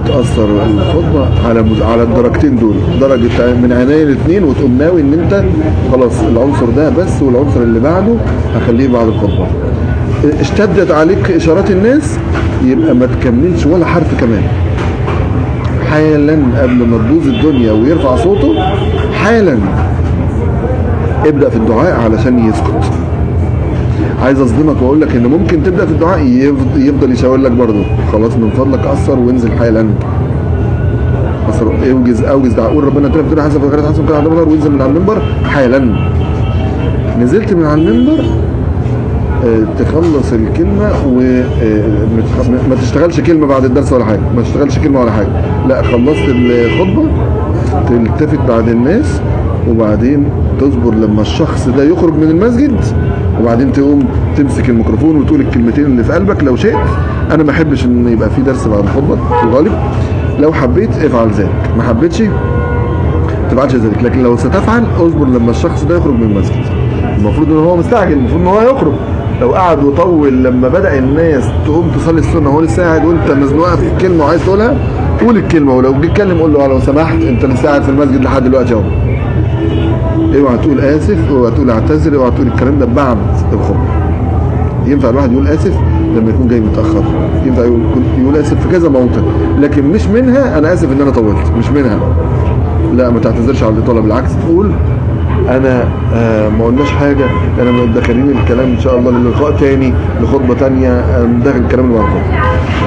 تأثر الخطبة على مز... على الدرجتين دول درجة من عينين الاثنين وتقوم ناوي ان انت خلاص العنصر ده بس والعنصر اللي بعده هخليه بعد الخطبة اشتدت عليك اشارات الناس يبقى ما تكملش ولا حرف كمان حالا قبل ما تبوظ الدنيا ويرفع صوته حالا ابدأ في الدعاء علشان يسكت عايز اصدمك واقول لك ان ممكن تبدا في الدعاء يفض- يفضل يشاور لك برضه خلاص من فضلك اثر وانزل حالا اثر اوجز اوجز دعاء قول ربنا تلف تلف حسب غير حسب كده على المنبر وانزل من على المنبر حالا نزلت من على المنبر آه، تخلص الكلمة وما تشتغلش كلمة بعد الدرس ولا حاجة ما تشتغلش كلمة ولا حاجة لا خلصت الخطبة تلتفت بعد الناس وبعدين تصبر لما الشخص ده يخرج من المسجد وبعدين تقوم تمسك الميكروفون وتقول الكلمتين اللي في قلبك لو شئت انا ما احبش ان يبقى في درس بعد الخطبة في الغالب لو حبيت افعل ذلك ما حبيتش تفعلش ذلك لكن لو ستفعل اصبر لما الشخص ده يخرج من المسجد المفروض ان هو مستعجل المفروض ان هو يخرج لو قعد وطول لما بدا الناس تقوم تصلي السنه وهو لسه قاعد وانت مزنوقه في الكلمه وعايز تقولها قول الكلمه ولو جه اتكلم قول له لو سمحت انت لسه قاعد في المسجد لحد دلوقتي اهو اوعى تقول اسف اوعى تقول اعتذر اوعى تقول الكلام ده بعد الخطبه ينفع الواحد يقول اسف لما يكون جاي متاخر ينفع يقول يقول اسف في كذا موطن لكن مش منها انا اسف ان انا طولت مش منها لا ما تعتذرش على الاطاله بالعكس تقول انا آه ما قلناش حاجه انا مدخلين الكلام ان شاء الله للقاء تاني لخطبه تانيه آه، مدخل الكلام اللي بعد الخطبة.